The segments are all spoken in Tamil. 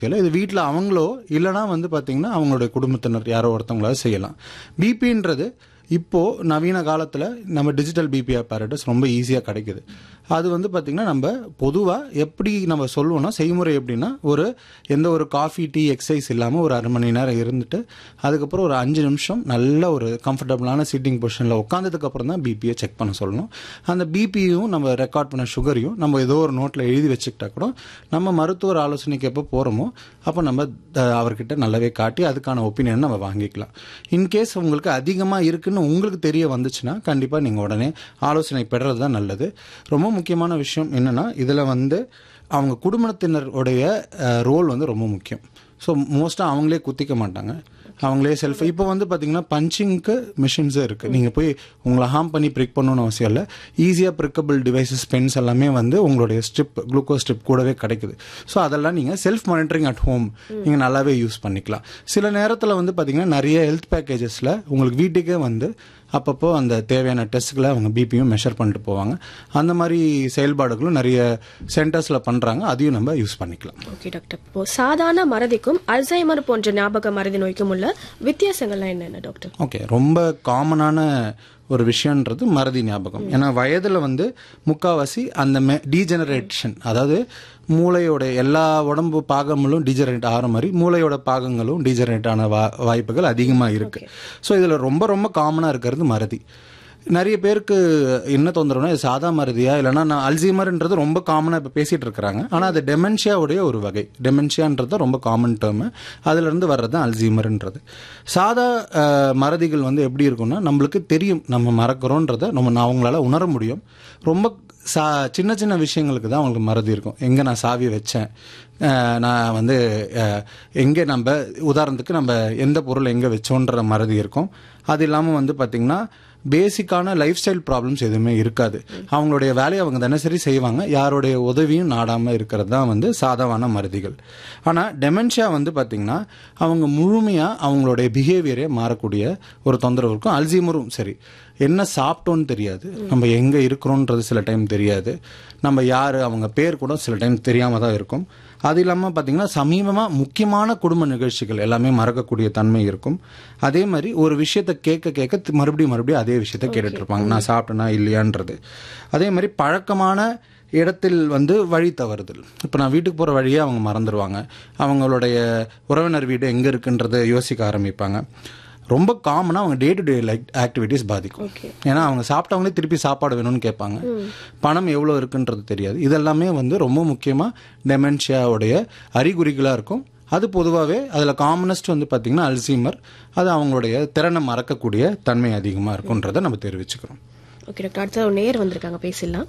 இல்லை இது வீட்டில் அவங்களோ இல்லைனா வந்து பார்த்தீங்கன்னா அவங்களுடைய குடும்பத்தினர் யாரோ ஒருத்தவங்களாவது செய்யலாம் பிபின்றது இப்போ நவீன காலத்தில் நம்ம டிஜிட்டல் பிபி apparatus ரொம்ப ஈஸியாக கிடைக்குது அது வந்து பார்த்திங்கன்னா நம்ம பொதுவாக எப்படி நம்ம சொல்லுவோம்னா செய்முறை எப்படின்னா ஒரு எந்த ஒரு காஃபி டீ எக்ஸசைஸ் இல்லாமல் ஒரு அரை மணி நேரம் இருந்துட்டு அதுக்கப்புறம் ஒரு அஞ்சு நிமிஷம் நல்ல ஒரு கம்ஃபர்டபுளான சீட்டிங் பொசிஷனில் உட்காந்ததுக்கு அப்புறம் தான் பிபியை செக் பண்ண சொல்லணும் அந்த பிபியும் நம்ம ரெக்கார்ட் பண்ண சுகரையும் நம்ம ஏதோ ஒரு நோட்டில் எழுதி வச்சுக்கிட்டா கூட நம்ம மருத்துவர் ஆலோசனைக்கு எப்போ போகிறோமோ அப்போ நம்ம அஹ், அவர்கிட்ட நல்லாவே காட்டி அதுக்கான ஒப்பீனியன் நம்ம வாங்கிக்கலாம் இன்கேஸ் உங்களுக்கு அதிகமாக இருக்குன்னு உங்களுக்கு தெரிய வந்துச்சுன்னா கண்டிப்பாக நீங்கள் உடனே ஆலோசனை பெறுறது தான் நல்லது ரொம்ப முக்கியமான விஷயம் என்னென்னா இதில் வந்து அவங்க குடும்பத்தினருடைய ரோல் வந்து ரொம்ப முக்கியம் ஸோ மோஸ்ட்டாக அவங்களே குத்திக்க மாட்டாங்க அவங்களே செல்ஃப் இப்போ வந்து பார்த்தீங்கன்னா பஞ்சிங்க்கு மிஷின்ஸே இருக்குது நீங்கள் போய் உங்களை ஹார்ம் பண்ணி ப்ரிக் பண்ணணும்னு அவசியம் இல்லை ஈஸியாக ப்ரிக்கபிள் டிவைசஸ் பென்ஸ் எல்லாமே வந்து உங்களுடைய ஸ்ட்ரிப் குளுக்கோஸ் ஸ்ட்ரிப் கூடவே கிடைக்குது ஸோ அதெல்லாம் நீங்கள் செல்ஃப் மானிட்டரிங் அட் ஹோம் நீங்கள் நல்லாவே யூஸ் பண்ணிக்கலாம் சில நேரத்தில் வந்து பார்த்தீங்கன்னா நிறைய ஹெல்த் பேக்கேஜஸில் உங்களுக்கு வீட்டுக்கே வந்து அப்பப்போ அந்த தேவையான டெஸ்ட்டுகளை அவங்க பிபியும் மெஷர் பண்ணிட்டு போவாங்க அந்த மாதிரி செயல்பாடுகளும் நிறைய சென்டர்ஸில் பண்ணுறாங்க அதையும் நம்ம யூஸ் பண்ணிக்கலாம் ஓகே டாக்டர் இப்போ சாதாரண மறதிக்கும் அல்சைமர் போன்ற ஞாபக மறதி நோய்க்கும் உள்ள வித்தியாசங்கள்லாம் என்னென்ன டாக்டர் ஓகே ரொம்ப காமனான ஒரு விஷயன்றது மறதி ஞாபகம் ஏன்னா வயதில் வந்து முக்காவாசி அந்த மெ டீஜெனரேஷன் அதாவது மூளையோட எல்லா உடம்பு பாகங்களும் டீஜெனரேட் ஆகிற மாதிரி மூளையோட பாகங்களும் டீஜெனரேட் ஆன வா வாய்ப்புகள் அதிகமாக இருக்கு ஸோ இதில் ரொம்ப ரொம்ப காமனாக இருக்கிறது மறதி நிறைய பேருக்கு என்ன தொந்தரவுனா இது சாதா மறதியா இல்லைன்னா நான் அல்சீமர்ன்றது ரொம்ப காமனாக இப்போ பேசிட்டு இருக்கிறாங்க ஆனால் அது டெமென்ஷியாவுடைய ஒரு வகை டெமென்ஷியான்றது ரொம்ப காமன் டேர்மு அதுலேருந்து வர்றது தான் அல்சீமர்ன்றது சாதா அஹ், மறதிகள் வந்து எப்படி இருக்கும்னா நம்மளுக்கு தெரியும் நம்ம மறக்கிறோன்றதை நம்ம நான் அவங்களால உணர முடியும் ரொம்ப சா சின்ன சின்ன விஷயங்களுக்கு தான் அவங்களுக்கு மறதி இருக்கும் எங்கே நான் சாவி வச்சேன் அஹ், நான் வந்து அஹ், எங்கே நம்ம உதாரணத்துக்கு நம்ம எந்த பொருள் எங்கே வச்சோன்ற மறதி இருக்கும் அது இல்லாமல் வந்து பார்த்திங்கன்னா பேசிக்கான லைஃப் ஸ்டைல் ப்ராப்ளம்ஸ் எதுவுமே இருக்காது அவங்களுடைய வேலையை அவங்க தினசரி செய்வாங்க யாருடைய உதவியும் நாடாமல் இருக்கிறது தான் வந்து சாதாரண மருதிகள் ஆனால் டெமென்ஷியா வந்து பார்த்திங்கன்னா அவங்க முழுமையாக அவங்களுடைய பிஹேவியரே மாறக்கூடிய ஒரு தொந்தரவு இருக்கும் அல்சீமரும் சரி என்ன சாப்பிட்டோன்னு தெரியாது நம்ம எங்கே இருக்கிறோன்றது சில டைம் தெரியாது நம்ம யார் அவங்க பேர் கூட சில டைம் தெரியாமல் தான் இருக்கும் அது இல்லாமல் பார்த்தீங்கன்னா சமீபமாக முக்கியமான குடும்ப நிகழ்ச்சிகள் எல்லாமே மறக்கக்கூடிய தன்மை இருக்கும் அதே மாதிரி ஒரு விஷயத்தை கேட்க கேட்க தி- மறுபடியும் மறுபடியும் அதே விஷயத்த கேட்டுட்டு இருப்பாங்க நான் சாப்பிட்டேனா இல்லையான்றது அதே மாதிரி பழக்கமான இடத்தில் வந்து வழி தவறுதல் இப்போ நான் வீட்டுக்கு போகிற வழியே அவங்க மறந்துடுவாங்க அவங்களுடைய உறவினர் வீடு எங்கே இருக்குன்றதை யோசிக்க ஆரம்பிப்பாங்க ரொம்ப காமனாக அவங்க day to day like activities பாதிக்கும் ஏன்னா அவங்க சாப்பிட்டவங்களே திருப்பி சாப்பாடு வேணும்னு கேட்பாங்க பணம் எவ்வளோ இருக்குன்றது தெரியாது இதெல்லாமே வந்து ரொம்ப முக்கியமாக டெமென்ஷியாவுடைய அறிகுறிகளாக இருக்கும் அது பொதுவாகவே அதில் காமனஸ்ட் வந்து பார்த்திங்கன்னா அல்சீமர் அது அவங்களுடைய திறனை மறக்கக்கூடிய தன்மை அதிகமாக இருக்குன்றதை நம்ம தெரிவிச்சுக்கிறோம் ஓகே டாக்டர் அடுத்த ஒரு நேர் வந்திருக்காங்க பேசிடலாம்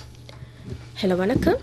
ஹலோ வணக்கம்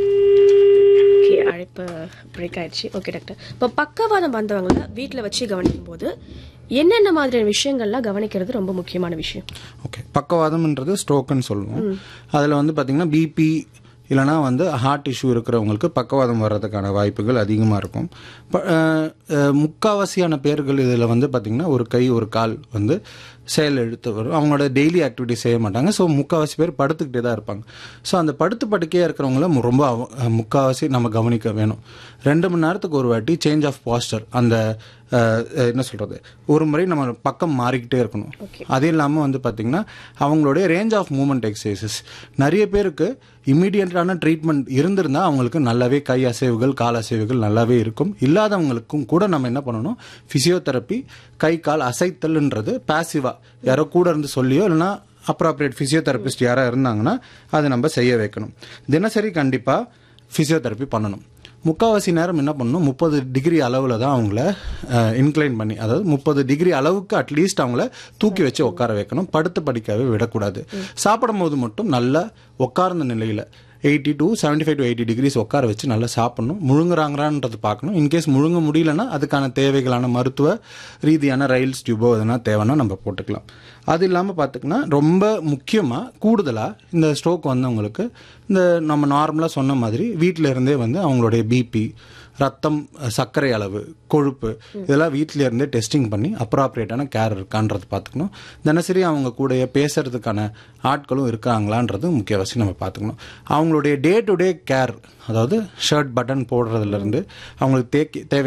ஓகே அழைப்பு பிரேக் ஆயிடுச்சு ஓகே டாக்டர் இப்போ பக்கவாதம் வந்தவங்கள வீட்டில் வச்சு கவனிக்கும் போது என்னென்ன மாதிரியான விஷயங்கள்லாம் கவனிக்கிறது ரொம்ப முக்கியமான விஷயம் ஓகே பக்கவாதம்ன்றது ஸ்ட்ரோக்குன்னு சொல்லுவோம் அதில் வந்து பார்த்திங்கன்னா பிபி இல்லைனா வந்து ஹார்ட் இஷ்யூ இருக்கிறவங்களுக்கு பக்கவாதம் வர்றதுக்கான வாய்ப்புகள் அதிகமாக இருக்கும் ப- அஹ், அஹ், முக்காவாசியான பேர்கள் இதில் வந்து பார்த்திங்கன்னா ஒரு கை ஒரு கால் வந்து செயல் எடுத்து வரும் அவங்களோட டெய்லி ஆக்டிவிட்டி செய்ய மாட்டாங்க ஸோ முக்காவாசி பேர் படுத்துக்கிட்டே தான் இருப்பாங்க ஸோ அந்த படுத்து படுக்கையாக இருக்கிறவங்கள மு- ரொம்ப அவ- அஹ், முக்காவாசி நம்ம கவனிக்க வேணும் ரெண்டு மணி நேரத்துக்கு ஒரு வாட்டி சேஞ்ச் ஆஃப் பாஸ்டர் அந்த அஹ், அஹ், என்ன சொல்கிறது ஒரு முறை நம்ம பக்கம் மாறிக்கிட்டே இருக்கணும் அது இல்லாமல் வந்து பார்த்திங்கன்னா அவங்களுடைய ரேஞ்ச் ஆஃப் மூமெண்ட் எக்ஸசைசஸ் நிறைய பேருக்கு இம்மீடியட்டான ட்ரீட்மெண்ட் இருந்திருந்தா அவங்களுக்கு நல்லாவே கை அசைவுகள் கால் அசைவுகள் நல்லாவே இருக்கும் இல்லாதவங்களுக்கும் கூட நம்ம என்ன பண்ணணும் ஃபிசியோதெரப்பி கை கால் அசைத்தல்ன்றது பாசிவா யாரோ கூட இருந்து சொல்லியோ இல்லைன்னா அப்ராப்ரியேட் ஃபிசியோதெரபிஸ்ட் யாராக இருந்தாங்கன்னா அதை நம்ம செய்ய வைக்கணும் தினசரி கண்டிப்பாக ஃபிசியோதெரப்பி பண்ணணும் முக்காவாசி நேரம் என்ன பண்ணணும் முப்பது டிகிரி அளவில் தான் அவங்கள இன்க்ளைன் பண்ணி அதாவது முப்பது டிகிரி அளவுக்கு அட்லீஸ்ட் அவங்கள தூக்கி வச்சு உட்கார வைக்கணும் படுத்து படிக்கவே விடக்கூடாது சாப்பிடும் போது மட்டும் நல்லா உட்கார்ந்த நிலையில் eighty to seventy five to eighty degrees உட்கார வச்சு நல்லா சாப்பிடணும் முழுங்குறாங்களான்றது பார்க்கணும் இன்கேஸ் முழுங்க முடியலன்னா அதுக்கான தேவைகளான மருத்துவ ரீதியான ரயில்ஸ் டியூபோ எதனா தேவைன்னா நம்ம போட்டுக்கலாம் அது இல்லாமல் பார்த்துக்கினா ரொம்ப முக்கியமாக கூடுதலாக இந்த ஸ்ட்ரோக் வந்தவங்களுக்கு இந்த நம்ம நார்மலாக சொன்ன மாதிரி வீட்டில் இருந்தே வந்து அவங்களுடைய பிபி ரத்தம் சர்க்கரை அளவு கொழுப்பு இதெல்லாம் வீட்டில இருந்தே டெஸ்டிங் பண்ணி அப்ராப்ரியேட்டான கேர் இருக்கான்றது பார்த்துக்கணும் தினசரி அவங்க கூட பேசுறதுக்கான ஆட்களும் இருக்காங்களான்றது முக்கியவாசி நம்ம பார்த்துக்கணும் அவங்களுடைய டே டு டே கேர் அதாவது ஷர்ட் பட்டன் போடுறதுலேருந்து அவங்களுக்கு தேக்கி தேவை